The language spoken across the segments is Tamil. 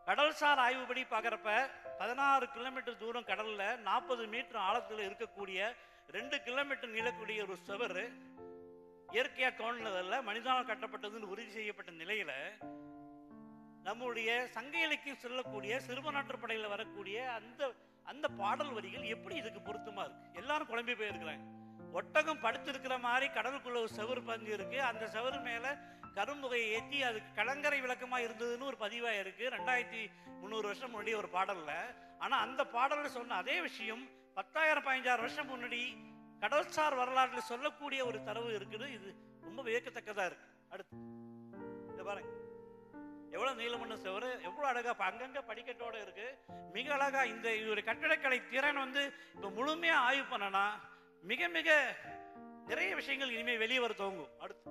கடல்சார் ஆய்வுபடி பார்க்குறப்ப பதினாறு கிலோமீட்டர் தூரம் கடல்ல நாற்பது மீட்டர் ஆழத்தில் இருக்கக்கூடிய ரெண்டு கிலோமீட்டர் நீளக்கூடிய ஒரு சுவர் இயற்கையா தோணுனதல்ல மனிதனால் கட்டப்பட்டதுன்னு உறுதி செய்யப்பட்ட நிலையில நம்முடைய சங்க இலக்கியம் சொல்லக்கூடிய சிறுவனாற்று படையில வரக்கூடிய அந்த அந்த பாடல் வரிகள் எப்படி இதுக்கு பொருத்தமா இருக்கு எல்லாரும் குழம்பி போயிருக்கிறாங்க ஒட்டகம் படுத்திருக்கிற மாதிரி கடலுக்குள்ள ஒரு செவுரு பங்கு இருக்கு அந்த செவுரு மேல கரும்புகையை ஏற்றி அதுக்கு கலங்கரை விளக்கமா இருந்ததுன்னு ஒரு பதிவா இருக்கு ரெண்டாயிரத்தி முந்நூறு வருஷம் முன்னாடி ஒரு பாடல்ல ஆனா அந்த பாடல்ல சொன்ன அதே விஷயம் பத்தாயிரம் பதினஞ்சாயிரம் வருஷம் முன்னாடி கடல்சார் வரலாற்றுல சொல்லக்கூடிய ஒரு தரவு இருக்குது இது ரொம்ப வியக்கத்தக்கதா இருக்கு அடுத்து இத பாருங்க எவ்வளவு நீளமண்ண செவரு எவ்வளவு அழகா இப்ப அங்கங்க படிக்கட்டோட இருக்கு மிக அழகா இந்த ஒரு கட்டடக்கலை திறன் வந்து இப்ப முழுமையா ஆய்வு பண்ணனா மிக மிக நிறைய விஷயங்கள் இனிமே வெளியே வர துவங்கும் அடுத்து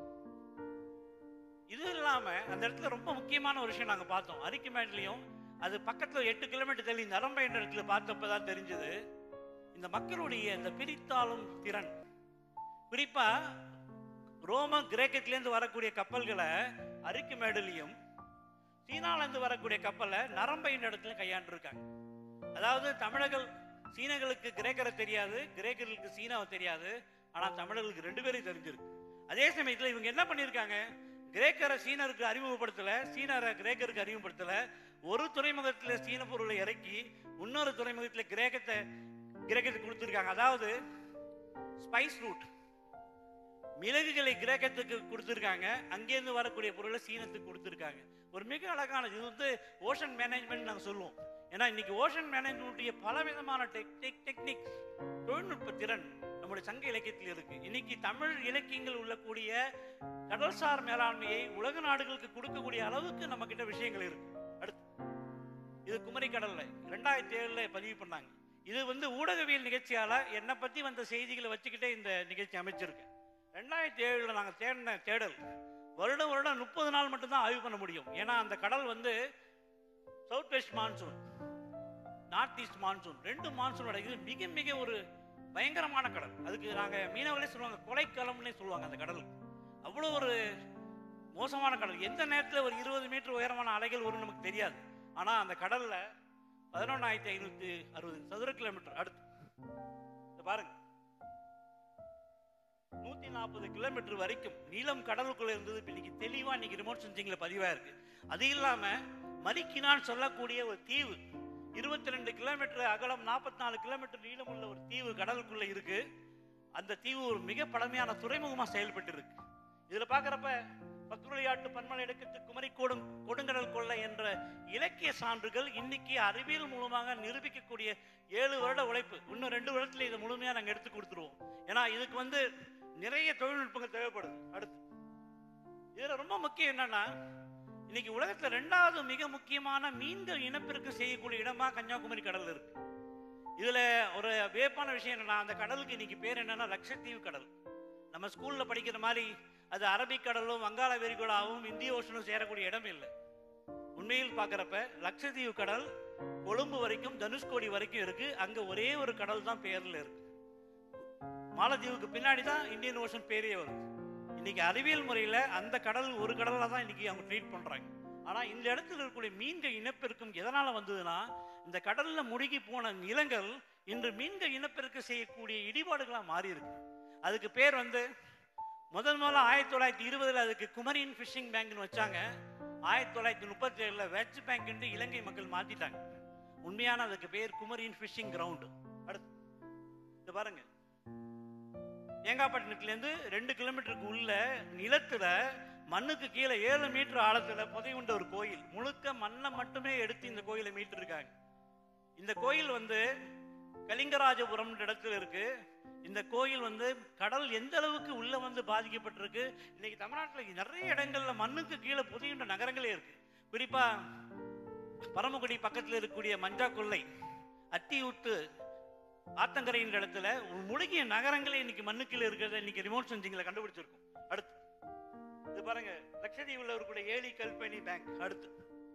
இது இல்லாம அந்த இடத்துல ரொம்ப முக்கியமான ஒரு விஷயம் நாங்க பார்த்தோம் அரிக்குமேட்லயும் அது பக்கத்துல எட்டு கிலோமீட்டர் தள்ளி நரம்பை என்ற இடத்துல பார்த்தப்பதான் தெரிஞ்சது இந்த மக்களுடைய இந்த பிரித்தாளும் திறன் குறிப்பா ரோம கிரேக்கத்திலேருந்து வரக்கூடிய கப்பல்களை அரிக்குமேடுலையும் சீனாலேருந்து வரக்கூடிய கப்பலை நரம்பையின் இடத்துல கையாண்டிருக்காங்க அதாவது தமிழர்கள் சீனர்களுக்கு கிரேக்கரை தெரியாது கிரேக்கர்களுக்கு சீனாவை தெரியாது ஆனா தமிழர்களுக்கு ரெண்டு பேரும் தெரிஞ்சிருக்கு அதே சமயத்துல இவங்க என்ன பண்ணியிருக்காங்க கிரேக்கரை சீனருக்கு அறிமுகப்படுத்தல சீனரை கிரேக்கருக்கு அறிமுகப்படுத்தல ஒரு துறைமுகத்துல சீன பொருளை இறக்கி இன்னொரு துறைமுகத்துல கிரேக்கத்தை கிரேக்கத்துக்கு கொடுத்துருக்காங்க அதாவது ஸ்பைஸ் ரூட் மிளகுகளை கிரேக்கத்துக்கு கொடுத்துருக்காங்க அங்கேருந்து வரக்கூடிய பொருளை சீனத்துக்கு கொடுத்துருக்காங்க ஒரு மிக அழகான இது வந்து ஓஷன் மேனேஜ்மெண்ட் நாங்கள் சொல்லுவோம் ஏன்னா இன்னைக்கு ஓஷன் மேனேஜ்மெண்ட்டுடைய பல விதமான டெக் டெக்னிக் தொழில்நுட்ப திறன் நம்முடைய சங்க இலக்கியத்தில் இருக்கு இன்னைக்கு தமிழ் இலக்கியங்கள் உள்ளக்கூடிய கடல்சார் மேலாண்மையை உலக நாடுகளுக்கு கொடுக்கக்கூடிய அளவுக்கு நம்ம கிட்ட விஷயங்கள் இருக்கு அடுத்து இது குமரி கடல்ல ரெண்டாயிரத்தி ஏழுல பதிவு பண்ணாங்க இது வந்து ஊடகவியல் நிகழ்ச்சியால என்னை பத்தி வந்த செய்திகளை வச்சுக்கிட்டே இந்த நிகழ்ச்சி அமைச்சிருக்கு ரெண்டாயிரத்தி ஏழுல நாங்க தேடின தேடல் வருடம் வருடம் முப்பது நாள் மட்டும்தான் ஆய்வு பண்ண முடியும் ஏன்னா அந்த கடல் வந்து south west monsoon north east monsoon ரெண்டு மான்சூன் அடைக்குது மிக மிக ஒரு பயங்கரமான கடல் அதுக்கு நாங்க மீனவர்களே சொல்லுவாங்க கொலைக்களம்னே சொல்லுவாங்க அந்த கடல் அவ்வளோ ஒரு மோசமான கடல் எந்த நேரத்தில் ஒரு இருபது மீட்டர் உயரமான அலைகள் வரும் நமக்கு தெரியாது ஆனா அந்த கடல்ல பதினொன்னாயிரத்தி ஐநூத்தி அறுபது சதுர கிலோமீட்டர் அடுத்து இத பாருங்க நூத்தி நாற்பது கிலோமீட்டர் வரைக்கும் நீளம் கடலுக்குள்ள இருந்தது இப்ப இன்னைக்கு தெளிவா இன்னைக்கு ரிமோட் சென்சிங்ல பதிவா இருக்கு அது இல்லாம மரிக்கினான் சொல்லக்கூடிய ஒரு தீவு இருபத்தி ரெண்டு கிலோமீட்டர் அகலம் நாற்பத்தி நாலு கிலோமீட்டர் நீளம் உள்ள ஒரு தீவு கடலுக்குள்ள இருக்கு அந்த தீவு ஒரு மிக பழமையான துறைமுகமா செயல்பட்டு இருக்கு இதுல பாக்குறப்ப பத்துருளியாட்டு பன்மலை எடுக்கத்து குமரி கோடும் கொடுங்கடல் கொள்ளை என்ற இலக்கிய சான்றுகள் இன்னைக்கு அறிவியல் மூலமாக நிரூபிக்கக்கூடிய ஏழு வருட உழைப்பு இன்னும் ரெண்டு வருடத்துல இதை முழுமையா நாங்க எடுத்து கொடுத்துருவோம் ஏன்னா இதுக்கு வந்து நிறைய தொழில்நுட்பங்கள் தேவைப்படுது அடுத்து இதுல ரொம்ப முக்கியம் என்னன்னா இன்னைக்கு உலகத்துல ரெண்டாவது மிக முக்கியமான மீன்கள் இனப்பெருக்க செய்யக்கூடிய இடமா கன்னியாகுமரி கடல் இருக்கு இதுல ஒரு வியப்பான விஷயம் என்னன்னா அந்த கடலுக்கு இன்னைக்கு பேர் என்னன்னா லட்சத்தீவு கடல் நம்ம ஸ்கூல்ல படிக்கிற மாதிரி அது அரபிக்கடலும் வங்காள விரிகுடாவும் இந்திய ஓஷனும் சேரக்கூடிய இடம் இல்லை உண்மையில் பார்க்குறப்ப லட்சத்தீவு கடல் கொழும்பு வரைக்கும் தனுஷ்கோடி வரைக்கும் இருக்கு அங்க ஒரே ஒரு கடல் தான் பேர்ல இருக்கு மாலத்தீவுக்கு பின்னாடி தான் இந்தியன் ஓஷன் பேரே வருது இன்னைக்கு அறிவியல் முறையில் அந்த கடல் ஒரு கடலாக தான் இன்னைக்கு அவங்க ட்ரீட் பண்ணுறாங்க ஆனால் இந்த இடத்துல இருக்கக்கூடிய மீன்கள் இனப்பெருக்கம் எதனால் வந்ததுன்னா இந்த கடலில் முழுகி போன நிலங்கள் இன்று மீன்கள் இனப்பெருக்கம் செய்யக்கூடிய இடிபாடுகளாக மாறி இருக்கு அதுக்கு பேர் வந்து முதல் முதல்ல ஆயிரத்தி தொள்ளாயிரத்தி இருபதுல அதுக்கு குமரின் ஃபிஷிங் பேங்க்னு வச்சாங்க ஆயிரத்தி தொள்ளாயிரத்தி முப்பத்தி ஏழுல வெஜ் பேங்க் இலங்கை மக்கள் மாத்திட்டாங்க உண்மையான அதுக்கு பேர் குமரின் ஃபிஷிங் கிரவுண்டு அடுத்து இது பாருங்க தேங்காய்பட்டினத்துலேருந்து ரெண்டு கிலோமீட்டருக்கு உள்ள நிலத்துல மண்ணுக்கு கீழே ஏழு மீட்டர் ஆழத்துல புதையுண்ட ஒரு கோயில் முழுக்க மண்ணை மட்டுமே எடுத்து இந்த கோயிலை மீட்டிருக்காங்க இந்த கோயில் வந்து கலிங்கராஜபுரம் இடத்துல இருக்கு இந்த கோயில் வந்து கடல் எந்த அளவுக்கு உள்ள வந்து பாதிக்கப்பட்டிருக்கு இன்னைக்கு தமிழ்நாட்டில் நிறைய இடங்கள்ல மண்ணுக்கு கீழே புதையுண்ட நகரங்களே இருக்கு குறிப்பா பரமக்குடி பக்கத்தில் இருக்கக்கூடிய மஞ்சா கொள்ளை அத்தியூட்டு ஆத்தங்கரையின் இடத்துல ஒரு முழுகிய நகரங்களே இன்னைக்கு மண்ணுக்குள்ள இருக்கிறத இன்னைக்கு ரிமோட் சென்சிங்ல கண்டுபிடிச்சிருக்கோம் அடுத்து இது பாருங்க லட்சத்தீவுல இருக்கக்கூடிய ஏலி கல்பனி பேங்க் அடுத்து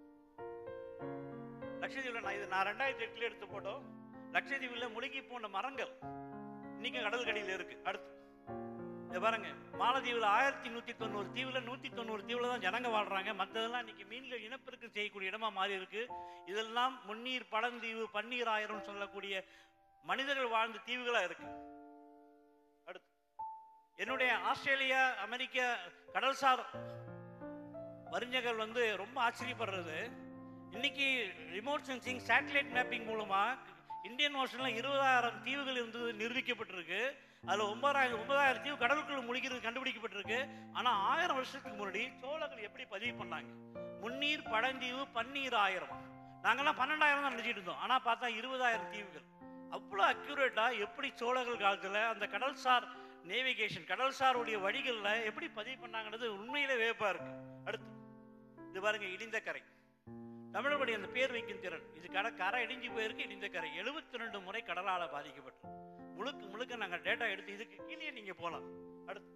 லட்சத்தீவுல நான் இது நான் ரெண்டாயிரத்தி எட்டுல எடுத்த போட்டோ லட்சத்தீவுல முழுகி போன மரங்கள் இன்னைக்கு கடல் கடியில இருக்கு அடுத்து இதை இந்த பாருங்க மாலத்தீவில் ஆயிரத்தி நூத்தி தொண்ணூறு தீவுல நூத்தி தொண்ணூறு தீவுல தான் ஜனங்க வாழ்றாங்க மற்றதெல்லாம் இன்னைக்கு மீன்கள் இனப்பெருக்கம் செய்யக்கூடிய இடமா மாறி இருக்கு இதெல்லாம் முன்னீர் பழந்தீவு பன்னீர் ஆயிரம் சொல்லக்கூடிய மனிதர்கள் வாழ்ந்த தீவுகளா இருக்கு அடுத்து என்னுடைய ஆஸ்திரேலியா அமெரிக்க கடல்சார் வரிஞர்கள் வந்து ரொம்ப ஆச்சரியப்படுறது இன்னைக்கு ரிமோட் சென்சிங் சேட்டலைட் மேப்பிங் மூலமா இந்தியன் ஓஷன்ல இருபதாயிரம் தீவுகள் இருந்தது நிரூபிக்கப்பட்டிருக்கு அதுல ஒன்பதாயிரம் ஒன்பதாயிரம் தீவு கடலுக்குள்ள முழிக்கிறது கண்டுபிடிக்கப்பட்டிருக்கு ஆனா ஆயிரம் வருஷத்துக்கு முன்னாடி சோழர்கள் எப்படி பதிவு பண்ணாங்க முன்னீர் பழந்தீவு பன்னீர் ஆயிரம் நாங்கெல்லாம் பன்னெண்டாயிரம் தான் நினைச்சிட்டு இருந்தோம் ஆனா பார்த்தா இருபதாயிரம் தீவுகள் அவ்வளோ அக்யூரேட்டா எப்படி சோழர்கள் காலத்துல அந்த கடல்சார் நேவிகேஷன் கடல்சாருடைய வழிகள்ல எப்படி பதிவு பண்ணாங்கன்றது உண்மையிலே வேப்பா இருக்கு அடுத்து இது பாருங்க இடிந்த கரை தமிழர்களுடைய அந்த பேர் வைக்கும் திறன் இது கரை கரை இடிஞ்சு போயிருக்கு இடிந்த கரை எழுபத்தி ரெண்டு முறை கடலால பாதிக்கப்பட்டு முழுக்க முழுக்க நாங்க டேட்டா எடுத்து இதுக்கு கீழே நீங்க போலாம் அடுத்து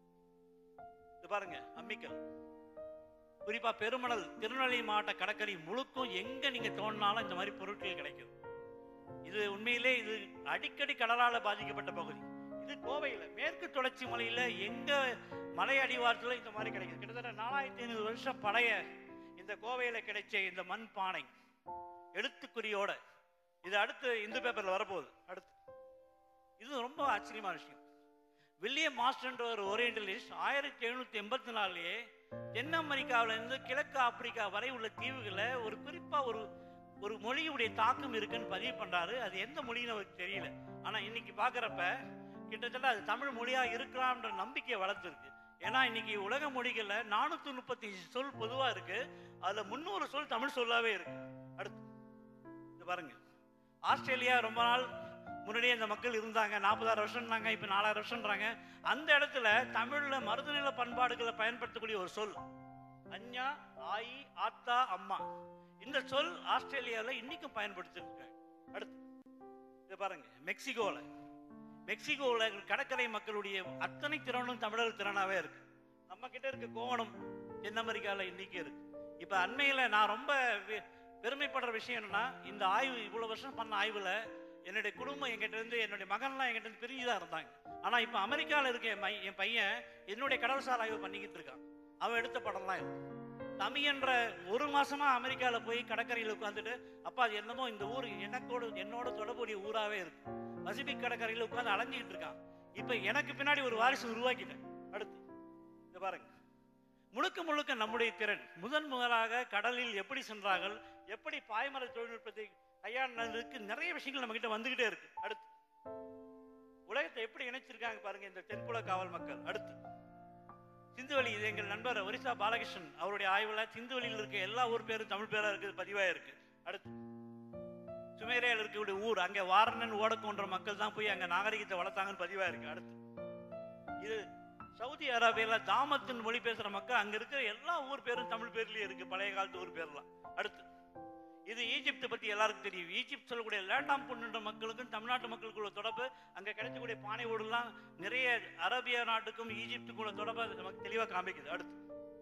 இது பாருங்க அம்மிக்கல் குறிப்பா பெருமணல் திருநெல்வேலி மாவட்ட கடற்கரை முழுக்கும் எங்க நீங்க தோண்டினாலும் இந்த மாதிரி பொருட்கள் கிடைக்கும் இது உண்மையிலே இது அடிக்கடி கடலால பாதிக்கப்பட்ட பகுதி இது கோவையில மேற்கு தொடர்ச்சி மலையில எங்க மலை அடிவாரத்துல இந்த மாதிரி கிடைக்குது கிட்டத்தட்ட நாலாயிரத்தி ஐநூறு வருஷம் பழைய இந்த கோவையில கிடைச்ச இந்த மண் பானை எழுத்துக்குறியோட இது அடுத்து இந்து பேப்பர்ல வரப்போகுது அடுத்து இது ரொம்ப ஆச்சரியமான விஷயம் வில்லியம் மாஸ்டர்ன்ற ஒரு ஓரியண்டலிஸ்ட் ஆயிரத்தி எழுநூத்தி எண்பத்தி நாலுலயே தென் அமெரிக்காவில இருந்து கிழக்கு ஆப்பிரிக்கா வரை உள்ள தீவுகளை ஒரு குறிப்பா ஒரு ஒரு மொழியுடைய தாக்கம் இருக்குன்னு பதிவு பண்றாரு அது எந்த மொழின்னு அவருக்கு தெரியல ஆனா இன்னைக்கு பாக்குறப்ப கிட்டத்தட்ட அது தமிழ் மொழியா இருக்கலாம்ன்ற நம்பிக்கை வளர்த்துருக்கு ஏன்னா இன்னைக்கு உலக மொழிகள்ல நானூத்தி முப்பத்தி சொல் பொதுவா இருக்கு அதுல முன்னூறு சொல் தமிழ் சொல்லாவே இருக்கு அடுத்து இது பாருங்க ஆஸ்திரேலியா ரொம்ப நாள் முன்னாடியே இந்த மக்கள் இருந்தாங்க நாற்பதாயிரம் வருஷம்னாங்க இப்போ நாலாயிரம் வருஷம்ன்றாங்க அந்த இடத்துல தமிழ்ல மருதநில பண்பாடுகளை பயன்படுத்தக்கூடிய ஒரு சொல் அஞ்ஞா ஆயி ஆத்தா அம்மா இந்த சொல் ஆஸ்திரேலியாவில் இன்னைக்கும் பயன்படுத்திருக்காங்க அடுத்து இதை பாருங்க மெக்சிகோல மெக்சிகோல கடற்கரை மக்களுடைய அத்தனை திறனும் தமிழர் திறனாவே இருக்கு நம்ம கிட்ட இருக்க கோவணம் தென் அமெரிக்கால இன்னைக்கு இருக்கு இப்ப அண்மையில நான் ரொம்ப வி- பெருமைப்படுற விஷயம் என்னன்னா இந்த ஆய்வு இவ்வளவு வருஷம் பண்ண ஆய்வுல என்னுடைய குடும்பம் என்கிட்ட இருந்து என்னுடைய மகன்லாம் என்கிட்ட இருந்து பிரிஞ்சு தான் இருந்தாங்க ஆனா இப்ப அமெரிக்கால இருக்க என் மை- என் பையன் என்னுடைய கடல்சார் ஆய்வு பண்ணிக்கிட்டு இருக்கான் அவன் எடுத்த படம்லாம் இது தமிழ் என்ற ஒரு மாசமா அமெரிக்கால போய் கடற்கரையில் உட்காந்துட்டு அப்பா அது என்னமோ இந்த ஊர் எனக்கோட என்னோட தொடர்புடைய ஊராவே இருக்கு பசிபிக் கடற்கரையில் உட்காந்து அலைஞ்சிக்கிட்டு இருக்கான் இப்ப எனக்கு பின்னாடி ஒரு வாரிசு உருவாக்கிட்டேன் அடுத்து இங்க பாருங்க முழுக்க முழுக்க நம்முடைய திறன் முதன் முதலாக கடலில் எப்படி சென்றார்கள் எப்படி பாய்மர தொழில்நுட்பத்தை கையாண்டதுக்கு நிறைய விஷயங்கள் நம்ம கிட்ட வந்துகிட்டே இருக்கு அடுத்து உலகத்தை எப்படி இணைச்சிருக்காங்க பாருங்க இந்த தென்புல காவல் மக்கள் அடுத்து சிந்துவெளி இது எங்கள் நண்பர் ஒரிசா பாலகிருஷ்ணன் அவருடைய ஆய்வுல சிந்துவெளியில் இருக்க எல்லா ஊர் பேரும் தமிழ் பேரா இருக்குது பதிவா இருக்கு அடுத்து சுமேரியாவில் இருக்கக்கூடிய ஊர் அங்க வாரணன் ஓடக்கோன்ற மக்கள் தான் போய் அங்க நாகரிகத்தை வளர்த்தாங்கன்னு பதிவா இருக்கு அடுத்து இது சவுதி அரேபியால தாமத்தின் மொழி பேசுற மக்கள் அங்க இருக்கிற எல்லா ஊர் பேரும் தமிழ் பேர்லயே இருக்கு பழைய காலத்து ஊர் பேர்லாம் அடுத்து இது ஈஜிப்ட் பத்தி எல்லாருக்கும் தெரியும் ஈஜிப்ட் சொல்லக்கூடிய லேட்டாம் பொண்ணுன்ற மக்களுக்கும் தமிழ்நாட்டு மக்களுக்குள்ள தொடர்பு அங்க கிடைக்கக்கூடிய பானை ஓடுலாம் நிறைய அரேபியா நாட்டுக்கும் ஈஜிப்டுக்குள்ள தொடர்பு அது நமக்கு தெளிவா காமிக்குது அடுத்து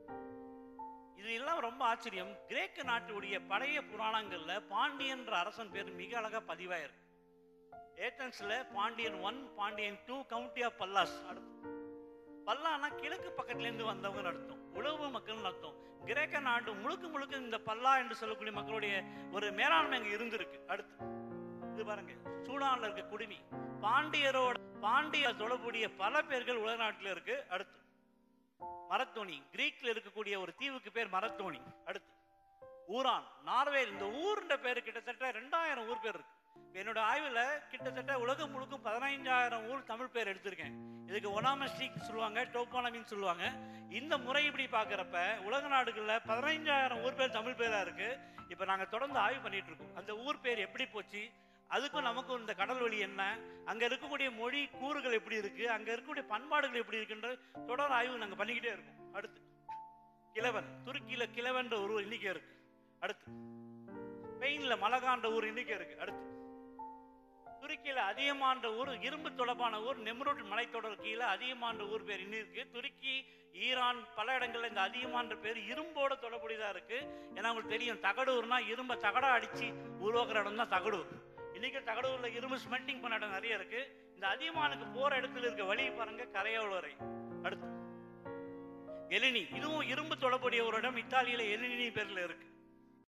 இது எல்லாம் ரொம்ப ஆச்சரியம் கிரேக்க நாட்டுடைய பழைய புராணங்கள்ல பாண்டியன்ற அரசன் பேர் மிக அழகா பதிவாயிருக்கு ஏத்தன்ஸ்ல Pandyan one Pandyan two county of Pallas அடுத்து பல்லானா கிழக்கு பக்கத்துல இருந்து வந்தவங்க அர்த்தம் உழவு மக்கள் அர்த்தம் கிரேக்க நாடு முழுக்க முழுக்க இந்த பல்லா என்று சொல்லக்கூடிய மக்களுடைய ஒரு மேலாண்மை அங்க இருந்திருக்கு அடுத்து இது பாருங்க சூடான்ல இருக்க குடுமி பாண்டியரோட பாண்டிய தொடர்புடைய பல பேர்கள் உலக நாட்டுல இருக்கு அடுத்து மரத்தோணி கிரீக்ல இருக்கக்கூடிய ஒரு தீவுக்கு பேர் மரத்தோணி அடுத்து ஊரான் நார்வே இந்த ஊர்ன்ற பேர் கிட்டத்தட்ட ரெண்டாயிரம் ஊர் பேர் இருக்கு இப்ப என்னோட ஆய்வுல கிட்டத்தட்ட உலகம் முழுக்க பதினைஞ்சாயிரம் ஊர் தமிழ் பேர் எடுத்திருக்கேன் இதுக்கு ஒனாமஸ்டிக் சொல்லுவாங்க டோபானமின்னு சொல்லுவாங்க இந்த முறை இப்படி பார்க்கறப்ப உலக நாடுகள்ல பதினைஞ்சாயிரம் ஊர் பேர் தமிழ் பேரா இருக்கு இப்ப நாங்க தொடர்ந்து ஆய்வு பண்ணிட்டு இருக்கோம் அந்த ஊர் பேர் எப்படி போச்சு அதுக்கும் நமக்கும் இந்த கடல் வழி என்ன அங்க இருக்கக்கூடிய மொழி கூறுகள் எப்படி இருக்கு அங்க இருக்கக்கூடிய பண்பாடுகள் எப்படி இருக்குன்ற தொடர் ஆய்வு நாங்க பண்ணிக்கிட்டே இருக்கோம் அடுத்து கிழவன் துருக்கியில கிழவன்ற ஒரு ஊர் இன்னைக்கு இருக்கு அடுத்து ஸ்பெயின்ல மலகான்ற ஊர் இன்னைக்கு இருக்கு அடுத்து துருக்கியில அதிகமான்ற ஊர் இரும்பு தொடர்பான ஊர் நெம்ரூட் மலைத்தொடர் கீழே அதிகமான்ற ஊர் பேர் இன்னும் இருக்கு துருக்கி ஈரான் பல இடங்கள்ல இந்த அதிகமான்ற பேர் இரும்போட தொடர்புடையதா இருக்கு ஏன்னா உங்களுக்கு தெரியும் தகடூர்னா இரும்ப தகடா அடிச்சு உருவாக்குற இடம் தான் தகடூர் இன்னைக்கு தகடூர்ல இரும்பு ஸ்மெல்டிங் பண்ண இடம் நிறைய இருக்கு இந்த அதிகமானுக்கு போற இடத்துல இருக்க வழி பாருங்க கரையோடு வரை அடுத்து எலினி இதுவும் இரும்பு தொடக்கூடிய ஒரு இடம் இத்தாலியில எலினி பேர்ல இருக்கு